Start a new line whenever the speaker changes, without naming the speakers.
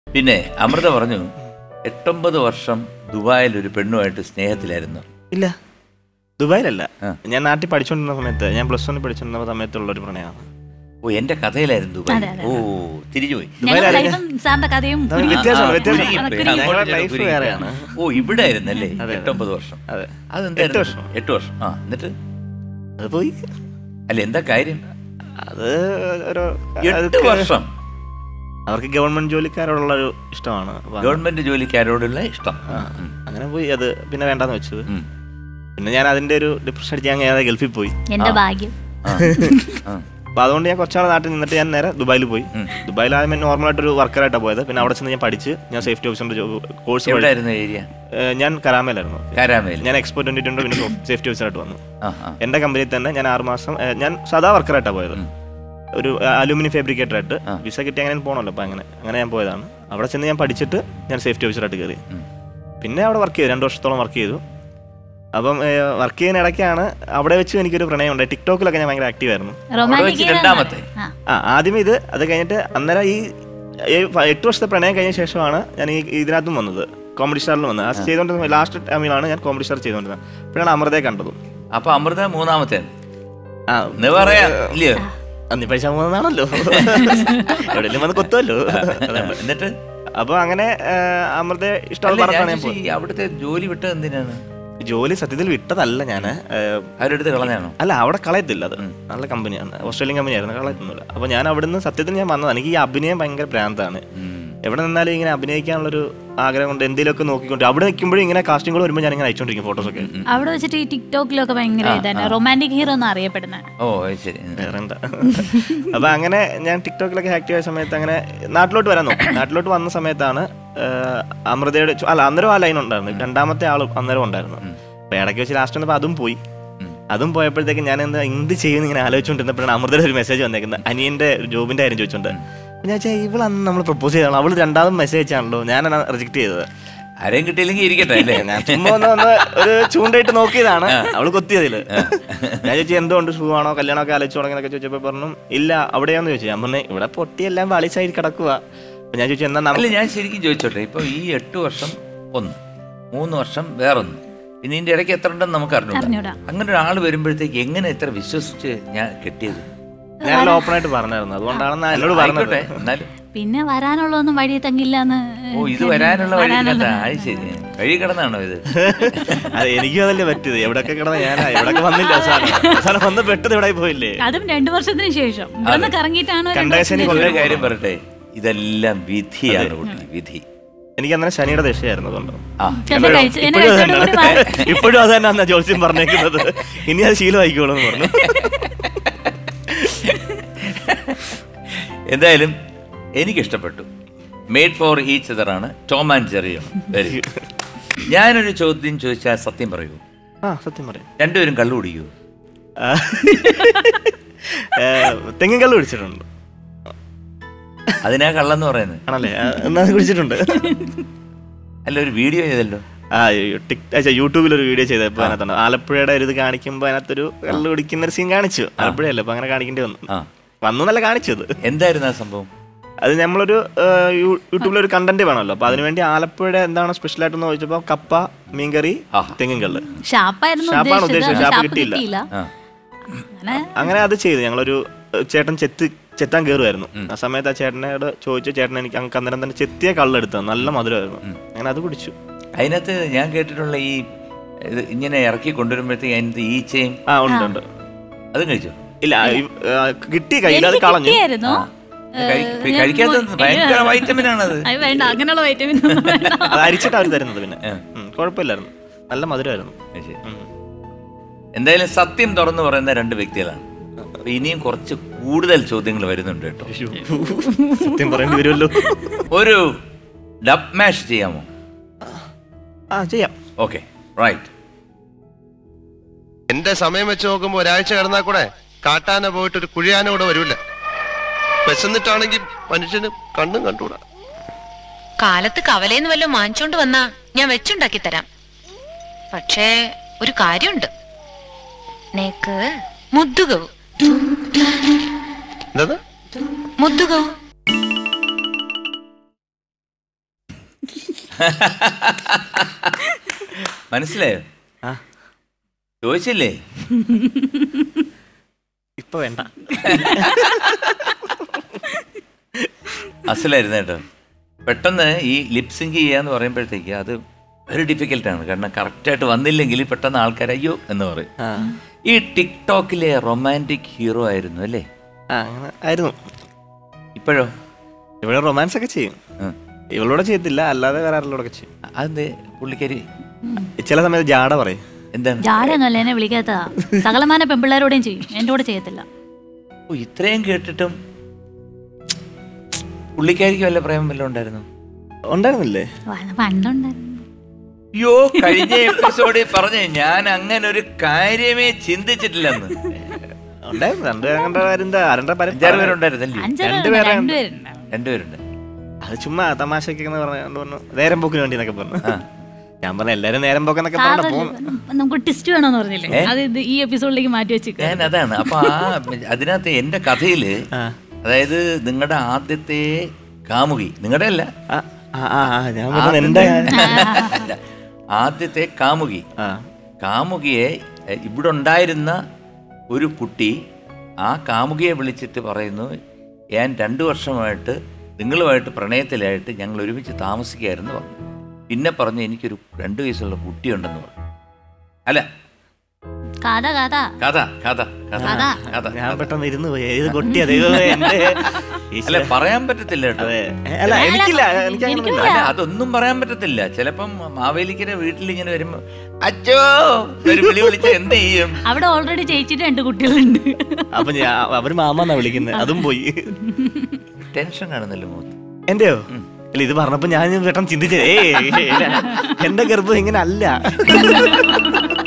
പിന്നെ അമൃത പറഞ്ഞു എട്ടൊമ്പത് വർഷം ദുബായിൽ ഒരു പെണ്ണുമായിട്ട് സ്നേഹത്തിലായിരുന്നു
ഇല്ല ദുബായിലല്ല
ആ.
ഞാൻ നാട്ടിൽ പഠിച്ചുകൊണ്ടിരുന്ന സമയത്ത് ഞാൻ പ്ലസ് വണ്ണിൽ പഠിച്ചുകൊണ്ടിരുന്ന സമയത്തുള്ള ഒരു പ്രണയമാണ്
ഓ എന്റെ കഥയിലായിരുന്നു ദുബായ്
അതെ, അതെ.
ഓ തിരിഞ്ഞുപോയി
ഞങ്ങളുടെ ലൈഫും സാറിന്റെ കഥയും
തമ്മിൽ വ്യത്യാസമുണ്ട്, വ്യത്യാസം.
കുരുങ്ങി പോയി.
ഞങ്ങളുടെ
അങ്ങോട്ട്
ലൈഫ്
കുരുങ്ങി.
വേറെയാണ്.
ഓ ഇവിടെ ആയിരുന്നല്ലേ
അതെ.
എട്ടൊമ്പത് വർഷം
അതെ
അതെന്തായിരുന്നു
എട്ട് വർഷം.
എട്ട് വർഷം ആ എന്നിട്ട്
അത് പോയി
അല്ല എന്താ കാര്യം
അത് ഒരു
എട്ട്
അതൊക്കെ
വർഷം
അവർക്ക് ഗവൺമെന്റ് ജോലിക്കാരോടുള്ള ഒരു ഇഷ്ടമാണ് അപ്പൊ അങ്ങ-
ഗവൺമെന്റ് ജോലിക്കാരോടുള്ള ഇഷ്ടം
ആ, അങ്ങനെ പോയി അത് പിന്നെ വേണ്ടാന്ന് വെച്ചത്
ഉം.
പിന്നെ ഞാൻ അതിന്റെ ഒരു ഡിപ്രഷൻ അടിച്ച് ഞാൻ നേരെ ഗൾഫിൽ പോയി
എന്റെ ഭാഗ്യം
ആ. ആ.
അപ്പൊ അതുകൊണ്ട് ഞാൻ കുറച്ചാൾ നാട്ടിൽ നിന്നിട്ട് ഞാൻ നേരെ ദുബായിൽ പോയി
ഉം.
ദുബായിൽ ആദ്യം നോർമലായിട്ടൊരു വർക്കറായിട്ടാണ് പോയത് പിന്നെ അവിടെ ചെന്ന് ഞാൻ പഠിച്ച് ഞാൻ സേഫ്റ്റി ഓഫീസറിന്റെ കോഴ്സ്
എവിടെയായിരുന്നു ഏരിയ
ഞാൻ കരാമയിലായിരുന്നു
കാരാമേൽ
ഞാൻ എക്സ്പോ ട്വന്റി ട്വന്റി പിന്നെ സേഫ്റ്റി ഓഫീസറായിട്ട് വന്നു
ആ ആ
എന്റെ കമ്പനിയിൽ തന്നെ ഞാൻ ആറ് മാസം ഏ, ഞാൻ സാധാ വർക്കറായിട്ടാണ് പോയത്
ഉം.
ഒരു അലൂമിനിയം ഫാബ്രിക്കേറ്റർ ആയിട്ട്
ആ.
വിസ കിട്ടി അങ്ങനെ പോകണമല്ലോ അപ്പൊ അങ്ങനെ അങ്ങനെ ഞാൻ പോയതാണ് അവിടെ ചെന്ന് ഞാൻ പഠിച്ചിട്ട് ഞാൻ സേഫ്റ്റി ഓഫീസറായിട്ട് കയറി
ഉം.
പിന്നെ അവിടെ വർക്ക് ചെയ്തു രണ്ട് വർഷത്തോളം വർക്ക് ചെയ്തു അപ്പം വർക്ക് ചെയ്യുന്ന ഇടയ്ക്കാണ് അവിടെ വെച്ച് എനിക്കൊരു പ്രണയം ഉണ്ടായി ടിക്ടോക്കിലൊക്കെ ഞാൻ ഭയങ്കര ആക്റ്റീവ് ആയിരുന്നു
റൊമാൻറ്റിക്
വെച്ച് രണ്ടാമത്തെ.
ആ ആദ്യം ഇത് അത് കഴിഞ്ഞിട്ട് അന്നേരം ഈ ഈ ഫ- എട്ട് വർഷത്തെ പ്രണയം കഴിഞ്ഞ ശേഷമാണ് ഞാൻ ഈ ഇതിനകത്തും വന്നത് കോമഡി സ്റ്റാറിൽ വന്നത് ആ ചെയ്തുകൊണ്ടിരുന്ന ലാസ്റ്റ് ടൈമിലാണ് ഞാൻ കോമഡി സ്റ്റാർ ചെയ്തുകൊണ്ടിരുന്നത് അപ്പോഴാണ് അമൃതയെ കണ്ടതും
അപ്പൊ അമൃത മൂന്നാമത്തെ
ആ
എന്ന് പറയാ ഇല്ലയോ
അന്നി പൈസ പോകുന്നതാണല്ലോ എവിടെയെങ്കിലും വന്ന് കൊത്തുമല്ലോ അതുകൊണ്ട്.
എന്നിട്ട്
അപ്പൊ അങ്ങനെ ആ, അമൃതയെ
അല്ല,
ഇഷ്ടമുള്ള
ഞാൻ
പറഞ്ഞാണ് ഞാൻ
ചോദിച്ചു, ഈ അവിടുത്തെ ജോലി വിട്ടത് എന്തിനാണ്
പോയത്. ജോലി സത്യത്തിൽ വിട്ടതല്ല ഞാൻ
അവരെടുത്ത് കളഞ്ഞാണോ
അല്ല അവിടെ കളയത്തില്ല അത് നല്ല കമ്പനിയാണ് ഓസ്ട്രേലിയൻ കമ്പനിയായിരുന്നു കളയത്തൊന്നുമില്ല അപ്പൊ ഞാൻ അവിടുന്ന് സത്യത്തിൽ ഞാൻ വന്നതാണ് എനിക്ക് ഈ അഭിനയം ഭയങ്കര ഭ്രാന്താണ്
ഉം.
എവിടെ നിന്നാലും ഇങ്ങനെ അഭിനയിക്കാനുള്ളൊരു ആഗ്രഹം കൊണ്ട് എന്തെങ്കിലുമൊക്കെ നോക്കിക്കൊണ്ട് അവിടെ നിൽക്കുമ്പോഴും ഇങ്ങനെ കാസ്റ്റിംഗുകൾ വരുമ്പോൾ ഞാൻ ഇങ്ങനെ അയച്ചുകൊണ്ടിരിക്കും ഫോട്ടോസൊക്കെ
അവിടെ വെച്ചിട്ട് ഈ ടിക്ടോക്കിലൊക്കെ ഭയങ്കര ഇതാണ് റൊമാൻറ്റിക് ഹീറോ എന്ന് അറിയപ്പെടുന്നത്
ഓ അത് ശരി ഉം.
വേറെ എന്താ അപ്പൊ അങ്ങനെ ഞാൻ ടിക്ടോക്കിലൊക്കെ ആക്റ്റീവ് ആയ സമയത്ത് അങ്ങനെ നാട്ടിലോട്ട് വരാൻ നോക്കി നാട്ടിലോട്ട് വന്ന സമയത്താണ് ആ, അമൃതയുടെ ചു- അല്ല അന്നേരം ആ ലൈൻ ഉണ്ടായിരുന്നു രണ്ടാമത്തെ ആളും അന്നേരം ഉണ്ടായിരുന്നു അപ്പൊ ഇടയ്ക്ക് വെച്ച് ലാസ്റ്റ് വന്നപ്പോൾ അതും പോയി
ഉം.
അതും പോയപ്പോഴത്തേക്ക് ഞാൻ എന്താ എന്ത് ചെയ്യുമെന്ന് ഇങ്ങനെ ആലോചിച്ചുകൊണ്ടിരുന്നപ്പോഴാണ് അമൃതയുടെ ഒരു മെസ്സേജ് വന്നേക്കുന്നത് അനിയന്റെ ജോബിന്റെ കാര്യം ചോദിച്ചോണ്ട് അപ്പൊ ഞാൻ വെച്ചാൽ ഇവൾ അന്ന് നമ്മൾ പ്രപ്പോസ് ചെയ്താണ് അവള് രണ്ടാമത് മെസ്സേജ് അയച്ചാണല്ലോ ഞാനാണ് റിജക്ട് ചെയ്തത്
ആരെയും കിട്ടിയില്ലെങ്കിൽ ഇരിക്കട്ടെ അല്ലേ
ഞാൻ ചുമ്മാ ഒന്ന് ഒന്ന് ഒരു ചൂണ്ടായിട്ട് നോക്കിയതാണ് അവള് കൊത്തിയതില് ഞാൻ ചോദിച്ചു എന്തുകൊണ്ട് സുഖമാണോ കല്യാണമൊക്കെ ആലോചിച്ചു തുടങ്ങിയൊക്കെ ചോദിച്ചപ്പോൾ പറഞ്ഞു ഇല്ല അവിടെയാന്ന് ചോദിച്ചു ഞാൻ പറഞ്ഞു ഇവിടെ പൊട്ടിയെല്ലാം വാളിച്ചായി കിടക്കുക അപ്പൊ ഞാൻ ചോദിച്ചു എന്നാ
അല്ല
നമുക്ക്
ഞാൻ ശരിക്കും ചോദിച്ചോട്ടെ ഇപ്പൊ ഈ എട്ട് വർഷം ഒന്ന് മൂന്ന് വർഷം വേറൊന്ന് പിന്നെ ഇതിന്റെ ഇടയ്ക്ക് എത്ര ഉണ്ടെന്ന് നമുക്ക് അറിഞ്ഞൂടാ
അറിഞ്ഞൂടാ.
അങ്ങനെ ഒരാൾ വരുമ്പോഴത്തേക്ക് എങ്ങനെ ഇത്ര വിശ്വസിച്ച് ഞാൻ കെട്ടിയത്
ഞാൻ ഓപ്പൺ ആയിട്ട് പറഞ്ഞായിരുന്നു അതുകൊണ്ടാണ് ഞാൻ എന്നോട് പറഞ്ഞത്
ആയിക്കോട്ടെ എന്നാലും
പിന്നെ വരാനുള്ളതൊന്നും വഴി തങ്ങില്ല എന്ന്
ഓ ഇത് വരാനുള്ള വഴി കണ്ടാ അത് ശരി വഴി കിടന്നാണോ ഇത്
അത് എനിക്കും അതല്ലേ പറ്റിയത് എവിടെയൊക്കെ കിടന്ന ഞാനാ എവിടെയൊക്കെ വന്നില്ല അവസാനം അവസാനം വന്ന് പെട്ടത് ഇവിടെ പോയില്ലേ
അതും രണ്ടു വർഷത്തിന് ശേഷം ഇവിടുന്ന് കറങ്ങിയിട്ടാണ് രണ്ട്
കണ്ടകശനി
വർഷത്തിന്
ഒരു കാര്യം പറയട്ടെ ഇതെല്ലാം വിധിയാണ് കുട്ടി വിധി
എനിക്ക് അന്നേരം ശനിയുടെ ദശയായിരുന്നു അതുകൊണ്ട്
ആ
ശേഷം എന്നെ കഴിച്ച്- എന്നെ
ഇപ്പോഴും
കഴിച്ചോണ്ട് കൂടി
അതന്നെ.
മാറി.
ഇപ്പോഴും അത് തന്നെ ജോത്സ്യം പറഞ്ഞേക്കുന്നത് ഇനി അത് ശീലമായിക്കോളൂ എന്ന് പറഞ്ഞു
എന്തായാലും എനിക്കിഷ്ടപ്പെട്ടു മെയ്ഡ് ഫോർ ഈച്ച് അതറാണ് ടോം ആൻഡ് ജെറിയാണ് വെരി ഗുഡ് ഞാനൊരു ചോദ്യം ചോദിച്ചാൽ സത്യം പറയൂ
ആ സത്യം പറയും
രണ്ടുപേരും കള്ളു കുടിക്കൂ
തെങ്ങിൻ കള്ള് കുടിച്ചിട്ടുണ്ട്
അതിനാ കള്ളെന്ന് പറയുന്നത്
ആണല്ലേ ആ, എന്നാ കുടിച്ചിട്ടുണ്ട്
അല്ല ഒരു വീഡിയോ ചെയ്തല്ലോ
ആ ടിക് അച്ഛാ യൂട്യൂബിൽ ഒരു വീഡിയോ ചെയ്തപ്പോൾ അതിനകത്തുണ്ട് ആലപ്പുഴയുടെ ഒരു ഇത് കാണിക്കുമ്പോൾ അതിനകത്തൊരു കള്ള് കുടിക്കുന്ന ഒരു സീൻ കാണിച്ചു ആലപ്പുഴയല്ലേ അപ്പൊ അങ്ങനെ കാണിക്കേണ്ടി വന്നു
ആ
വന്നു എന്നല്ല കാണിച്ചത്
എന്തായിരുന്നു ആ സംഭവം
അത് നമ്മളൊരു ആ, യൂ- യൂട്യൂബിൽ ഒരു കണ്ടന്റ് വേണമല്ലോ അപ്പൊ അതിനുവേണ്ടി ആലപ്പുഴ എന്താണ് സ്പെഷ്യൽ ആയിട്ടെന്ന് ചോദിച്ചപ്പോൾ കപ്പ മീൻകറി
ആഹാ.
തെങ്ങിൻ കള്ള്
ഷാപ്പായിരുന്നു
ഷാപ്പാണ്
ഉദ്ദേശിച്ചത്
ഉദ്ദേശിച്ചത്, ഷാപ്പ്
ഷാപ്പ്
കിട്ടിയില്ല.
കിട്ടിയില്ല
ആ
അങ്ങനെ
അങ്ങനെ അത് ചെയ്തു ഞങ്ങളൊരു ഏഹ്, ചേട്ടൻ ചെത്ത് ചെത്താൻ കയറുമായിരുന്നു ആ സമയത്ത് ആ ചേട്ടനോട് ചോദിച്ചു ചേട്ടൻ എനിക്ക് അങ്ങ് അന്നേരം തന്നെ ചെത്തിയ കള്ളെടുത്തത് നല്ല മധുരമായിരുന്നു അങ്ങനെ അത് കുടിച്ചു
അതിനകത്ത് ഞാൻ കേട്ടിട്ടുള്ള ഈ ഇത് ഇങ്ങനെ ഇറക്കി കൊണ്ടുവരുമ്പോഴത്തേക്ക് അതിനകത്ത് ഈച്ചയും
ആ ഉണ്ട് ഉണ്ട്
അതും കഴിച്ചു
ഇല്ല ഈ, ആ, കിട്ടി കയ്യിൽ അത്
എനിക്ക്
കളഞ്ഞു
കിട്ടിയായിരുന്നു
കഴിക്കാത്ത ഭയങ്കര വൈറ്റമിൻ ആണത്
അത് വേണ്ട അങ്ങനെയുള്ള വൈറ്റമിൻ
അത് അരിച്ചിട്ട് അവർ തരുന്നത് പിന്നെ ഉം, കുഴപ്പമില്ലായിരുന്നു നല്ല മധുരമായിരുന്നു
അത് ശരി.
ഉം.
എന്തായാലും സത്യം തുറന്നു പറയുന്ന രണ്ട് വ്യക്തികളാണ് അപ്പൊ ഇനിയും കുറച്ച് കൂടുതൽ ചോദ്യങ്ങൾ വരുന്നുണ്ട് കേട്ടോ
സത്യം പറയേണ്ടി വരുമല്ലോ
ഒരു ഡബ് മാഷ് ചെയ്യാമോ
ആ ചെയ്യാം
ഓക്കെ റൈറ്റ്
എന്റെ സമയം വെച്ച് നോക്കുമ്പോ ഒരാഴ്ച കിടന്നാ കൂടെ കാട്ടാന പോയിട്ട് ഒരു കുഴിയാന കൂടെ വരൂല വിശന്നിട്ടാണെങ്കിൽ മനുഷ്യന് കണ്ണും കണ്ടൂടാ
കാലത്ത് കവലേന്ന് വല്ലതും വാങ്ങിച്ചോണ്ട് വന്നാ ഞാൻ വെച്ചുണ്ടാക്കി തരാം പക്ഷേ ഒരു കാര്യമുണ്ട് നേക്ക് മുദ്ദുകവും
എന്താ
മുദ്ദുകവും
മനസ്സിലായോ
ആ
ചോദിച്ചില്ലേ
ഇപ്പൊ വേണ്ട
അസലായിരുന്നു കേട്ടോ പെട്ടെന്ന് ഈ ലിപ്സിങ്ക് ചെയ്യാന്ന് പറയുമ്പോഴത്തേക്ക് അത് വെരി ഡിഫിക്കൽട്ടാണ് കാരണം കറക്റ്റായിട്ട് വന്നില്ലെങ്കിൽ പെട്ടെന്ന് ആൾക്കാർ അയ്യോ എന്ന് പറയും
ആ
ഈ ടിക്ടോക്കിലെ റൊമാൻറ്റിക് ഹീറോ ആയിരുന്നു അല്ലേ
ആ അങ്ങനെ ആയിരുന്നു
ഇപ്പോഴോ
ഇവിടെ റൊമാൻസ് ഒക്കെ ചെയ്യും
ഉം.
ഇവളോട് ചെയ്യത്തില്ല അല്ലാതെ വേറെ ആരുടെ ചെയ്യും
അതെന്തേ പുള്ളിക്കാരി
ചില സമയത്ത് ജാട പറയും
എന്താണ്
ജാടയൊന്നുമല്ല എന്നെ വിളിക്കാത്തതാ സകലമാന പെമ്പിള്ളേരോടെയും ചെയ്യും എൻ്റെ കൂടെ ചെയ്യത്തില്ല
ഓ ഇത്രയും കേട്ടിട്ടും പുള്ളിക്കാരിക്ക് വല്ല പ്രേമം വല്ലതും ഉണ്ടായിരുന്നു
ഉണ്ടായിരുന്നില്ലേ
ഓ, അത് പണ്ടുണ്ടായിരുന്നു
അയ്യോ കഴിഞ്ഞ എപ്പിസോഡിൽ പറഞ്ഞേ ഞാൻ അങ്ങനെ ഒരു കാര്യമേ ചിന്തിച്ചിട്ടില്ലെന്ന്
ഉണ്ടായിരുന്നു രണ്ടുപേരും കണ്ട കാര്യം എന്താ ആരുടെ പരം
അഞ്ചാറ് പേരുണ്ടായിരുന്നല്ലേ
അഞ്ചര
രണ്ടുപേരെ
രണ്ടുപേരുണ്ടാവും
രണ്ടുപേരുണ്ട്
അത് ചുമ്മാ തമാശക്ക് പറഞ്ഞു പറഞ്ഞു നേരം പോക്കിന് വേണ്ടി എന്നൊക്കെ പറഞ്ഞു
ആ.
ഞാൻ പറഞ്ഞു എല്ലാരും നേരം പോക്കെന്നൊക്കെ പറഞ്ഞു പോകുന്നു
നമുക്ക് ടിസ്റ്റ് വേണമെന്ന് പറഞ്ഞില്ലേ
ഏ?
അത് ഇത് ഈ എപ്പിസോഡിലേക്ക് മാറ്റി വെച്ചിട്ട്
ഞാൻ അതാണ് അപ്പൊ ആ അതിനകത്ത് എന്റെ കഥയില്
ആ.
അതായത് നിങ്ങളുടെ ആദ്യത്തെ കാമുകി നിങ്ങളുടെ അല്ല
ആ, ആ, ആ, ആ, ഞാൻ പറഞ്ഞു എന്റെ
അല്ല, ആദ്യത്തെ കാമുകി
ആ
കാമുകിയെ എ, ഇവിടെ ഉണ്ടായിരുന്ന ഒരു കുട്ടി ആ കാമുകിയെ വിളിച്ചിട്ട് പറയുന്നു ഞാൻ രണ്ടു വർഷമായിട്ട് നിങ്ങളുമായിട്ട് പ്രണയത്തിലായിട്ട് ഞങ്ങൾ ഒരുമിച്ച് താമസിക്കുകയായിരുന്നു പറഞ്ഞു പിന്നെ പറഞ്ഞു എനിക്കൊരു രണ്ടു വയസ്സുള്ള കുട്ടിയുണ്ടെന്ന് പറഞ്ഞു അല്ല
കഥ കഥ
കഥ കഥ കഥ
കഥ.
കഥ
ഞാൻ പെട്ടെന്ന് ഇരുന്ന് പോയി ഏത് കൊട്ടിയാ ദൈവമേ എന്റെ
അല്ല
ഈശ്വരാ.
പറയാൻ പറ്റത്തില്ല കേട്ടോ
അതെ ഏ, അല്ല എനിക്കില്ല എനിക്ക് അങ്ങനെ
അല്ല അതൊന്നും പറയാൻ പറ്റത്തില്ല ചിലപ്പം മാവേലിക്കര വീട്ടിൽ ഇങ്ങനെ വരുമ്പോ അച്ചോ ഒരു വിളി വിളിച്ച എന്ത് ചെയ്യും
അവിടെ ഓൾറെഡി ചേച്ചിട്ട് രണ്ട് കുട്ടികളുണ്ട്
അപ്പൊ ഞാൻ അവര് മാമെന്നാ വിളിക്കുന്നത് അതും പോയി
ടെൻഷൻ കാണുന്നല്ലോ മുഖത്ത്
എന്റെയോ അല്ല ഇത് പറഞ്ഞപ്പോ ഞാൻ പെട്ടെന്ന് ചിന്തിച്ചേ ഏ എന്റെ ഗർഭം ഇങ്ങനെ അല്ല